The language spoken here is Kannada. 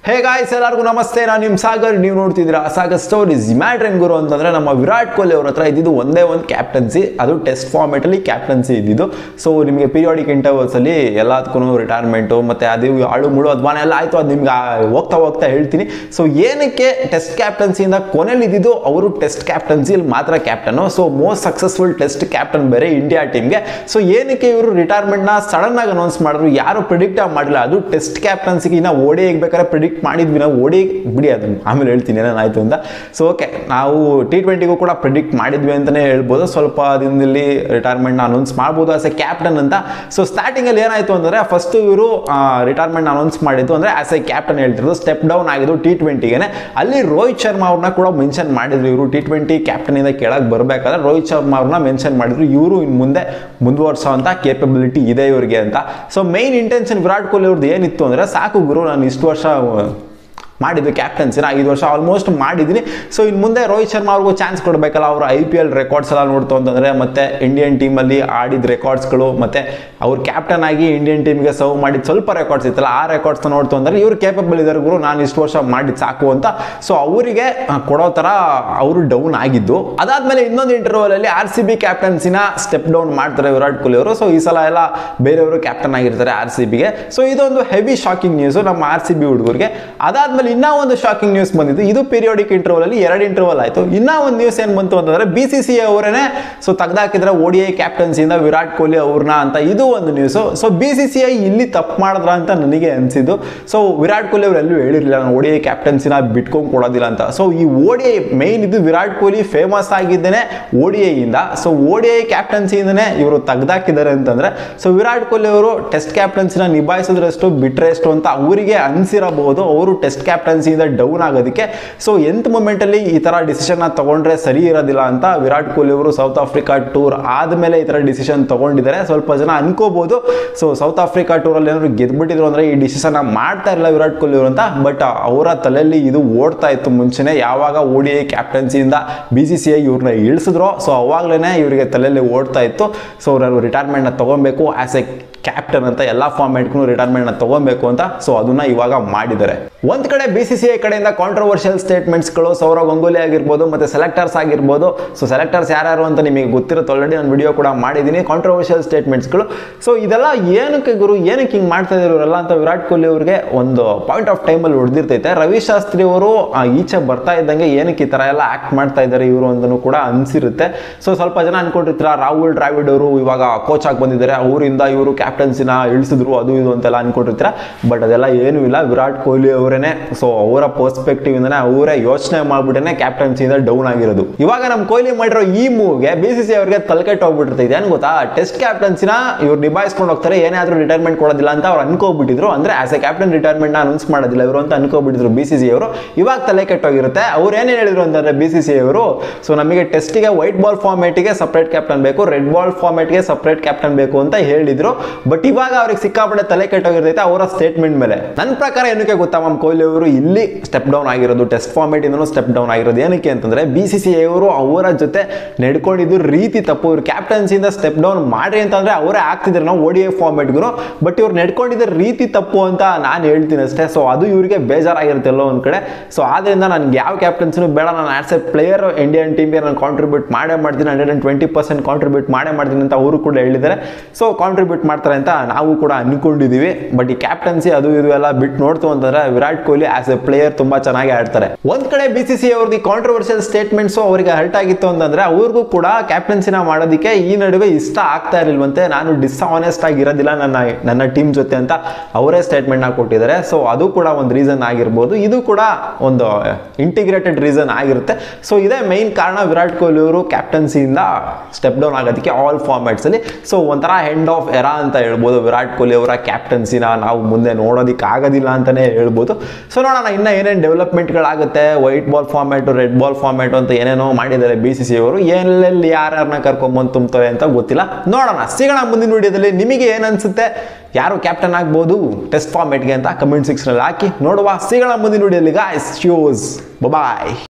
ಹೇ ಗಾಯ್ಸ್ ಎಲ್ಲರಿಗೂ ನಮಸ್ತೆ ನಾನು ನಿಮ್ಮ ಸಾಗರ್ ನೀವು ನೋಡ್ತಿದ್ದೀರಾ ಸಾಗರ್ ಸ್ಟೋರೀಸ್ ಮ್ಯಾಟ್ರನ್ ಗುರು ಅಂತಂದ್ರೆ ನಮ್ಮ ವಿರಾಟ್ ಕೊಹ್ಲಿ ಅವ್ರ ಹತ್ರ ಇದ್ದಿದ್ದು ಒಂದೇ ಒಂದು ಕ್ಯಾಪ್ಟನ್ಸಿ ಅದು ಟೆಸ್ಟ್ ಫಾರ್ಮೆಟಲ್ಲಿ ಕ್ಯಾಪ್ಟನ್ಸಿ ಇದ್ದಿದ್ದು ಸೊ ನಿಮಗೆ ಪೀರಿಯಾಡಿಕ್ ಇಂಟರ್ವಲ್ಸ್ ಅಲ್ಲಿ ಎಲ್ಲದಕ್ಕೂ ರಿಟೈರ್ಮೆಂಟು ಮತ್ತೆ ಅದು ಆಳು ಮುಳು ಅದ್ವಾನ ಎಲ್ಲ ಆಯ್ತು ಅದು ನಿಮ್ಗೆ ಆ- ಹೋಗ್ತಾ ಹೋಗ್ತಾ ಹೇಳ್ತೀನಿ ಸೊ ಏನಕ್ಕೆ ಟೆಸ್ಟ್ ಕ್ಯಾಪ್ಟನ್ಸಿಯಿಂದ ಕೊನೆಯಲ್ಲಿ ಇದ್ದಿದ್ದು ಅವರು ಟೆಸ್ಟ್ ಕ್ಯಾಪ್ಟನ್ಸಿಯಲ್ಲಿ ಮಾತ್ರ captain so most successful test captain ಬೇರೆ ಇಂಡಿಯಾ ಟೀಮ್ಗೆ ಸೊ ಏನಕ್ಕೆ ಇವರು ರಿಟೈರ್ಮೆಂಟ್ನ ಸಡನ್ ಆಗಿ ಅನೌನ್ಸ್ ಮಾಡಿದ್ರು ಯಾರು ಪ್ರಿಡಿಕ್ಟ್ ಮಾಡಿಲ್ಲ ಅದು ಟೆಸ್ಟ್ ಕ್ಯಾಪ್ಟನ್ಸಿಗೆ ಇನ್ನ ಓಡಿ ಬೇಕಾದ್ರೆ ಪ್ರಿಡಿಕ್ಟ್ ಮಾಡಿದ್ವಿ ನಾವು ಓಡಿ ಬಿಡಿ ಅದು ಆಮೇಲೆ ಹೇಳ್ತೀನಿ ಏನೇನಾಯ್ತು ಅಂತ ಸೊ ಓಕೆ ನಾವು ಟಿ ಟ್ವೆಂಟಿಗೂ ಕೂಡ ಪ್ರಿಡಿಕ್ಟ್ ಮಾಡಿದ್ವಿ ಅಂತಲೇ ಹೇಳ್ಬೋದು ಸ್ವಲ್ಪ ದಿನದಲ್ಲಿ ರಿಟೈರ್ಮೆಂಟ್ನ ಅನೌನ್ಸ್ ಮಾಡ್ಬೋದು ಆಸ್ ಎ ಕ್ಯಾಪ್ಟನ್ ಅಂತ ಸೊ ಸ್ಟಾರ್ಟಿಂಗಲ್ಲಿ ಏನಾಯಿತು ಅಂದರೆ ಫಸ್ಟ್ ಇವರು ರಿಟೈರ್ಮೆಂಟ್ ಅನೌನ್ಸ್ ಮಾಡಿದ್ದು ಅಂದರೆ ಆಸ್ ಎ ಕ್ಯಾಪ್ಟನ್ ಹೇಳ್ತಿರೋದು ಸ್ಟೆಪ್ ಡೌನ್ ಆಗಿದ್ದು ಟಿ ಟ್ವೆಂಟಿಗೆ ಅಲ್ಲಿ ರೋಹಿತ್ ಶರ್ಮಾ ಅವ್ರನ್ನ ಕೂಡ ಮೆನ್ಷನ್ ಮಾಡಿದ್ರು ಇವರು ಟಿ ಟ್ವೆಂಟಿ ಕ್ಯಾಪ್ಟನಿಂದ ಕೆಳಗೆ ಬರಬೇಕಾದ್ರೆ ರೋಹಿತ್ ಶರ್ಮಾ ಅವ್ರನ್ನ ಮೆನ್ಷನ್ ಮಾಡಿದ್ರು ಇವರು ಇನ್ನು ಮುಂದೆ ಮುಂದುವರ್ಸೋ ಅಂತ ಕೇಪಬಿಲಿಟಿ ಇದೆ ಇವರಿಗೆ ಅಂತ so main intention Virat Kohli ಅವ್ರದ್ದು ಏನಿತ್ತು ಅಂದರೆ ಸಾಕು ಗುರು ನಾನು ಇಷ್ಟು ವರ್ಷ ಮಾಡಿದ್ದು ಕ್ಯಾಪ್ಟನ್ಸಿನ ಐದು ವರ್ಷ ಆಲ್ಮೋಸ್ಟ್ ಮಾಡಿದ್ದೀನಿ ಸೊ ಇನ್ನು ಮುಂದೆ ರೋಹಿತ್ ಶರ್ಮಾ ಅವ್ರಿಗೂ ಚಾನ್ಸ್ ಕೊಡಬೇಕಲ್ಲ ಅವರು ಐ ಪಿ ಎಲ್ ರೆಕಾರ್ಡ್ಸ್ ಎಲ್ಲ ನೋಡ್ತು ಅಂತಂದರೆ ಮತ್ತೆ ಇಂಡಿಯನ್ ಟೀಮಲ್ಲಿ ಆಡಿದ ರೆಕಾರ್ಡ್ಸ್ಗಳು ಮತ್ತೆ ಅವ್ರು ಕ್ಯಾಪ್ಟನ್ ಆಗಿ ಇಂಡಿಯನ್ ಟೀಮ್ಗೆ ಸರ್ವ್ ಮಾಡಿದ ಸ್ವಲ್ಪ ರೆಕಾರ್ಡ್ಸ್ ಇತ್ತಲ್ಲ ಆ ರೆಕಾರ್ಡ್ಸ್ನ ನೋಡ್ತು ಅಂದರೆ ಇವ್ರು ಕೇಪಬಲ್ ಇದ್ದಾರೆ ಗುರು ನಾನು ಇಷ್ಟು ವರ್ಷ ಮಾಡಿದ್ದು ಸಾಕು ಅಂತ ಸೊ ಅವರಿಗೆ ಕೊಡೋ ಥರ ಅವರು ಡೌನ್ ಆಗಿದ್ದು ಅದಾದ್ಮೇಲೆ ಇನ್ನೊಂದು ಇಂಟರ್ವಲ್ ಅಲ್ಲಿ ಆರ್ ಸಿ ಬಿ ಕ್ಯಾಪ್ಟನ್ಸಿನ ಸ್ಟೆಪ್ ಡೌನ್ ಮಾಡ್ತಾರೆ ವಿರಾಟ್ ಕೊಹ್ಲಿ ಅವರು ಸೊ ಈ ಸಲ ಎಲ್ಲ ಬೇರೆಯವರು ಕ್ಯಾಪ್ಟನ್ ಆಗಿರ್ತಾರೆ ಆರ್ ಸಿ ಬಿಗೆ ಸೊ ಇದೊಂದು ಹೆವಿ ಶಾಕಿಂಗ್ ನ್ಯೂಸ್ ನಮ್ಮ ಆರ್ ಸಿ ಬಿ ಹುಡುಗರಿಗೆ ಅದಾದ್ಮೇಲೆ ಇನ್ನೂ ಒಂದು ಶಾಕಿಂಗ್ ನ್ಯೂಸ್ ಬಂದಿದ್ದು ಇದು ಪೀರಿಯಾಡಿಕ್ ಇಂಟರ್ವಲ್ ಅಲ್ಲಿ ಎರಡು ಇಂಟರ್ವಲ್ ಆಯಿತು ಇನ್ನೂ ಒಂದು ನ್ಯೂಸ್ ಏನು ಬಂತು ಅಂತಂದ್ರೆ ಬಿ ಸಿ ಸಿ ಅವರೇನೆ ಸೊ ತೆಗ್ದಾಕಿದ್ರೆ ಓ ಡಿ ಐ ಕ್ಯಾಪ್ಟನ್ಸಿಯಿಂದ ವಿರಾಟ್ ಕೊಹ್ಲಿ ಅವ್ರನ್ನ ಅಂತ ಇದು ಒಂದು news so B C C I ಇಲ್ಲಿ ತಪ್ಪು ಮಾಡಿದ್ರ ಅಂತ ನನಗೆ ಅನಿಸಿದ್ದು ಸೊ ವಿರಾಟ್ ಕೊಹ್ಲಿ ಅವರು ಎಲ್ಲೂ ಹೇಳಿರಲಿಲ್ಲ ನಾನು ಓ ಡಿ ಐ ಕ್ಯಾಪ್ಟನ್ಸಿನ ಬಿಟ್ಕೊಂಡು ಕೊಡೋದಿಲ್ಲ ಅಂತ ಸೊ ಈ ಓ ಡಿ ಐ ಮೈನ್ ಇದು ವಿರಾಟ್ ಕೊಹ್ಲಿ ಫೇಮಸ್ ಆಗಿದ್ದೇನೆ ಓ ಡಿ ಐಯಿಂದ ಸೊ ಓ ಡಿ ಐ ಕ್ಯಾಪ್ಟನ್ಸಿಯಿಂದನೇ ಇವರು ತೆಗ್ದಾಕಿದ್ದಾರೆ ಅಂತಂದ್ರೆ ಸೊ ವಿರಾಟ್ ಕೊಹ್ಲಿ ಅವರು ಟೆಸ್ಟ್ ಕ್ಯಾಪ್ಟನ್ಸಿನ ನಿಭಾಯಿಸಿದ್ರಷ್ಟು ಬಿಟ್ರೆ ಎಷ್ಟು ಅಂತ ಅವರಿಗೆ ಅನಿಸಿರಬಹುದು ಅವರು ಟೆಸ್ಟ್ ಕ್ಯಾಪ್ಟನ್ಸಿಯಿಂದ ಡೌನ್ ಆಗೋದಕ್ಕೆ ಸೊ ಎಂತ್ ಮೂಮೆಂಟಲ್ಲಿ ಈ ಥರ ಡಿಸಿಷನ್ನ ತಗೊಂಡ್ರೆ ಸರಿ ಇರೋದಿಲ್ಲ ಅಂತ ವಿರಾಟ್ ಕೊಹ್ಲಿ ಅವರು ಸೌತ್ ಆಫ್ರಿಕಾ ಟೂರ್ ಆದಮೇಲೆ ಈ ಥರ ಡಿಸಿಷನ್ ತಗೊಂಡಿದ್ದಾರೆ ಸ್ವಲ್ಪ ಜನ ಅನ್ಕೋಬಹುದು ಸೊ ಸೌತ್ ಆಫ್ರಿಕಾ ಟೂರಲ್ಲಿ ಏನಾದ್ರು ಗೆದ್ಬಿಟ್ಟಿದ್ರು ಅಂದರೆ ಈ ಡಿಸಿಷನ್ ಮಾಡ್ತಾ ಇರಲಿಲ್ಲ ವಿರಾಟ್ ಕೊಹ್ಲಿ ಅವರು ಅಂತ ಬಟ್ ಅವರ ತಲೆಯಲ್ಲಿ ಇದು ಓಡ್ತಾ ಇತ್ತು ಮುಂಚೆನೆ ಯಾವಾಗ ಓ ಡಿ ಐ ಕ್ಯಾಪ್ಟನ್ಸಿಯಿಂದ ಬಿ ಸಿ ಸಿ ಐ ಇವ್ರನ್ನ ಇಳಿಸಿದ್ರು ಸೊ ಅವಾಗಲೇ ಇವರಿಗೆ ತಲೆಯಲ್ಲಿ ಓಡ್ತಾ ಇತ್ತು ಸೊ ನಾನು ರಿಟೈರ್ಮೆಂಟ್ನ ತಗೊಬೇಕು ಆಸ್ ಎ ಕ್ಯಾಪ್ಟನ್ ಅಂತ ಎಲ್ಲ ಫಾರ್ಮ್ಯಾಟ್ಗೂ ರಿಟೈರ್ಮೆಂಟ್ನ ತಗೊಬೇಕು ಅಂತ ಸೊ ಅದನ್ನ ಇವಾಗ ಮಾಡಿದ್ದಾರೆ ಒಂದ್ ಕಡೆ ಬಿ ಸಿ ಸಿ ಐ ಕಡೆಯಿಂದ ಕಾಂಟ್ರವರ್ಷಿಯಲ್ ಸ್ಟೇಟ್ಮೆಂಟ್ಸ್ಗಳು ಸೌರವ್ ಗಂಗೂಲಿ ಆಗಿರ್ಬೋದು ಮತ್ತೆ ಸೆಲೆಕ್ಟರ್ಸ್ ಆಗಿರ್ಬೋದು ಸೊ ಸೆಲೆಕ್ಟರ್ಸ್ ಯಾರ್ಯಾರು ಅಂತ ನಿಮಗೆ ಗೊತ್ತಿರುತ್ತೆ ಆಲ್ರೆಡಿ ನಾನು ವಿಡಿಯೋ ಕೂಡ ಮಾಡಿದ್ದೀನಿ ಕಾಂಟ್ರವರ್ಷಿಯಲ್ ಸ್ಟೇಟ್ಮೆಂಟ್ಸ್ಗಳು ಸೊ ಇದೆಲ್ಲ ಏನಕ್ಕೆ ಗುರು ಏನಕ್ಕೆ ಹಿಂಗೆ ಮಾಡ್ತಾ ಇದ್ರು ಇವರೆಲ್ಲ ಅಂತ ವಿರಾಟ್ ಕೊಹ್ಲಿ ಅವರಿಗೆ ಒಂದು ಪಾಯಿಂಟ್ ಆಫ್ ಟೈಮಲ್ಲಿ ಹೊಡೆದಿರ್ತೈತೆ ರವಿ ಶಾಸ್ತ್ರಿ ಅವರು ಆ, ಈಚೆ ಬರ್ತಾ ಇದ್ದಂಗೆ ಏನಕ್ಕೆ ಈ ಥರ ಎಲ್ಲ ಆಕ್ಟ್ ಮಾಡ್ತಾ ಇದ್ದಾರೆ ಇವರು ಅಂತಲೂ ಕೂಡ ಅನ್ಸಿರುತ್ತೆ ಸೊ ಸ್ವಲ್ಪ ಜನ ಅನ್ಕೊಂಡಿರ್ತೀರ ರಾಹುಲ್ ದ್ರಾವಿಡ್ ಅವರು ಇವಾಗ ಕೋಚ್ ಆಗಿ ಬಂದಿದ್ದಾರೆ ಅವರಿಂದ ಇವರು ಕ್ಯಾಪ್ಟನ್ಸಿನ ಇಳಿಸಿದ್ರು ಅದು ಇದು ಅಂತೆಲ್ಲ ಅನ್ಕೊಂಡಿರ್ತೀರ ಬಟ್ ಅದೆಲ್ಲ ಏನೂ ಇಲ್ಲ ವಿರಾಟ್ ಕೊಹ್ಲಿ ಅವರೇನೆ ಸೊ ಅವರ ಪರ್ಸ್ಪೆಕ್ಟಿವ್ ಇಂದನೇ ಅವರೇ ಯೋಚನೆ ಮಾಡ್ಬಿಟ್ಟೆ ಕ್ಯಾಪ್ಟನ್ಸಿಯಿಂದ ಡೌನ್ ಆಗಿರೋದು ಇವಾಗ ನಮ್ಮ ಕೊಹ್ಲಿ ಮಾಡಿರೋ ಈ ಮೂವ್ಗೆ ಬಿ ಸಿ ಸಿ ಅವರಿಗೆ ತಲೆಕೆಟ್ಟು ಹೋಗ್ಬಿಟ್ಟಿರ್ತೈತೆ ಏನು ಗೊತ್ತಾ ಟೆಸ್ಟ್ ಕ್ಯಾಪ್ಟನ್ಸಿನ ಇವ್ರು ನಿಭಾಯಿಸ್ಕೊಂಡು ಹೋಗ್ತಾರೆ ಏನಾದರೂ ರಿಟೈರ್ಮೆಂಟ್ ಕೊಡೋದಿಲ್ಲ ಅಂತ ಅವ್ರು ಅನ್ಕೋಬಿಟ್ಟಿದ್ರು ಅಂದ್ರೆ as a captain retirement announce ಮಾಡೋದಿಲ್ಲ ಇವರು ಅಂತ ಅನ್ಕೋಬಿಟ್ಟಿದ್ರು ಬಿ ಸಿ ಸಿ ಅವರು ಇವಾಗ ತಲೆ ಕೆಟ್ಟೋಗಿರುತ್ತೆ ಅವ್ರು ಏನೇನು ಹೇಳಿದ್ರು ಅಂತಂದ್ರೆ ಬಿ ಸಿ ಸಿ ಅವರು ಸೊ ನಮಗೆ ಟೆಸ್ಟಿಗೆ ವೈಟ್ ಬಾಲ್ ಫಾರ್ಮೇಟಿಗೆ ಸಪ್ರೇಟ್ ಕ್ಯಾಪ್ಟನ್ ಬೇಕು ರೆಡ್ ಬಾಲ್ ಫಾರ್ಮೇಟ್ಗೆ ಸಪ್ರೇಟ್ ಕ್ಯಾಪ್ಟನ್ ಬೇಕು ಅಂತ ಹೇಳಿದ್ರು ಬಟ್ ಇವಾಗ ಅವ್ರಿಗೆ ಸಿಕ್ಕಾಪಟ್ಟೆ ತಲೆ ಕೆಟ್ಟೋಗಿರ್ತೈತೆ ಅವರ ಸ್ಟೇಟ್ಮೆಂಟ್ ಮೇಲೆ ನನ್ನ ಪ್ರಕಾರ ಏನಕ್ಕೆ ಗೊತ್ತಾ ಮಮ್ ಕೊಹ್ಲಿ ಅವರು ಇಲ್ಲಿ ಸ್ಟೆಪ್ ಡೌನ್ ಆಗಿರೋದು ಟೆಸ್ಟ್ ಫಾರ್ಮೇಟ್ ಇಂದನೂ ಸ್ಟೆಪ್ ಡೌನ್ ಆಗಿರೋದು ಏನಕ್ಕೆ ಅಂತಂದ್ರೆ ಬಿ ಸಿ ಸಿ ಅವರು ಅವರ ಜೊತೆ ನಡ್ಕೊಂಡಿದ್ದು ರೀತಿ ತಪ್ಪು ಇವ್ರು ಕ್ಯಾಪ್ಟನ್ಸಿಯಿಂದ ಸ್ಟೆಪ್ ಡೌನ್ ಮಾಡ್ರಿ ಅಂತಂದ್ರೆ ಅವರೇ ಆಗ್ತಿದ್ರು ನಾವು ಓಡಿ ಫಾರ್ಮೇಟ್ಗೂ ಬಟ್ ಇವ್ರು ನಡ್ಕೊಂಡಿದ್ದ ರೀತಿ ತಪ್ಪು ಅಂತ ನಾನು ಹೇಳ್ತೀನಿ ಅಷ್ಟೇ ಸೊ ಅದು ಇವರಿಗೆ ಬೇಜಾರಾಗಿರುತ್ತೆ ಎಲ್ಲೋ ಒಂದು ಕಡೆ ಸೊ ಆದ್ರಿಂದ ನನಗೆ ಯಾವ ಕ್ಯಾಪ್ಟನ್ಸಿನೂ ಬೇಡ ನಾನು ಆಸ್ ಎ ಪ್ಲೇಯರ್ ಇಂಡಿಯನ್ ಟೀಮ್ಗೆ ನಾನು ಕಾಂಟ್ರಿಬ್ಯೂಟ್ ಮಾಡೇ ಮಾಡ್ತೀನಿ hundred and twenty percent contribute ಮಾಡೇ ಮಾಡ್ತೀನಿ ಅಂತ ಅವರು ಕೂಡ ಹೇಳಿದ್ದಾರೆ ಸೊ ಕಾಂಟ್ರಿಬ್ಯೂಟ್ ಮಾಡ್ತಾರೆ ಅಂತ ನಾವು ಕೂಡ ಅನ್ಕೊಂಡಿದೀವಿ ಬಟ್ ಈ ಕ್ಯಾಪ್ಟನ್ಸಿ ಅದು ಇದು ಎಲ್ಲ ಬಿಟ್ಟು ನೋಡ್ತು ಅಂತಂದ್ರೆ Virat Kohli as a player ತುಂಬಾ ಚೆನ್ನಾಗಿ ಆಡ್ತಾರೆ ಒಂದ್ ಕಡೆ ಬಿ ಸಿ ಸಿ ಅವ್ರದ್ದು ಕಾಂಟ್ರವರ್ಷಿಯಲ್ ಸ್ಟೇಟ್ಮೆಂಟ್ಸ್ ಅವರಿಗೆ ಹರ್ಟ್ ಆಗಿತ್ತು ಅಂತಂದ್ರೆ ಅವ್ರಿಗೂ ಕೂಡ ಕ್ಯಾಪ್ಟನ್ಸಿನ ಮಾಡೋದಕ್ಕೆ ಈ ನಡುವೆ ಇಷ್ಟ ಆಗ್ತಾ ಇರಲಿಲ್ವಂತೆ ನಾನು ಡಿಸ್ಆನೆಸ್ಟ್ ಆಗಿರೋದಿಲ್ಲ ನನ್ನ ನನ್ನ ಟೀಮ್ ಜೊತೆ ಅಂತ ಅವರೇ ಸ್ಟೇಟ್ಮೆಂಟ್ನ ಕೊಟ್ಟಿದ್ದಾರೆ ಸೊ ಅದು ಕೂಡ ಒಂದು ರೀಸನ್ ಆಗಿರ್ಬೋದು ಇದು ಕೂಡ ಒಂದು ಇಂಟಿಗ್ರೇಟೆಡ್ ರೀಸನ್ ಆಗಿರುತ್ತೆ ಸೊ ಇದೇ ಮೈನ್ ಕಾರಣ ವಿರಾಟ್ ಕೊಹ್ಲಿ ಅವರು ಕ್ಯಾಪ್ಟನ್ಸಿಯಿಂದ ಸ್ಟೆಪ್ ಡೌನ್ ಆಗೋದಕ್ಕೆ ಆಲ್ ಫಾರ್ಮ್ಯಾಟ್ಸ್ ಅಲ್ಲಿ ಸೊ ಒಂಥರ ಹೆಂಡ್ ಆಫ್ ಎರಾ ಅಂತ ಹೇಳ್ಬೋದು ವಿರಾಟ್ ಕೊಹ್ಲಿ ಅವರ ಕ್ಯಾಪ್ಟನ್ಸಿನ ನಾವು ಮುಂದೆ ನೋಡೋದಕ್ಕೆ ಆಗೋದಿಲ್ಲ ಅಂತಾನೆ ಹೇಳ್ಬೋದು ಸೊ ನೋಡೋಣ ಇನ್ನ ಏನೇನು ಡೆವಲಪ್ಮೆಂಟ್ಗಳಾಗುತ್ತೆ white ball format red ball format ಅಂತ ಏನೇನೋ ಮಾಡಿದ್ದಾರೆ ಬಿ ಸಿ ಸಿ ಅವರು ಎಲ್ಲೆಲ್ಲಿ ಯಾರ್ಯಾರನ್ನ ಕರ್ಕೊಂಬಂದು ತುಂಬ್ತಾರೆ ಅಂತ ಗೊತ್ತಿಲ್ಲ ನೋಡೋಣ ಸಿಗೋಣ ಮುಂದಿನ ವಿಡಿಯೋದಲ್ಲಿ ನಿಮಗೆ ಏನು ಅನ್ಸುತ್ತೆ ಯಾರು ಕ್ಯಾಪ್ಟನ್ ಆಗ್ಬೋದು ಟೆಸ್ಟ್ ಫಾರ್ಮ್ಯಾಟ್ಗೆ ಅಂತ ಕಮೆಂಟ್ ಸೆಕ್ಷನಲ್ಲಿ ಹಾಕಿ ನೋಡುವ ಸಿಗೋಣ ಮುಂದಿನ ವಿಡಿಯೋಲಿ ಗಾಯ್ಸ್ ಶ್ಯೂಸ್ ಬಾಯ್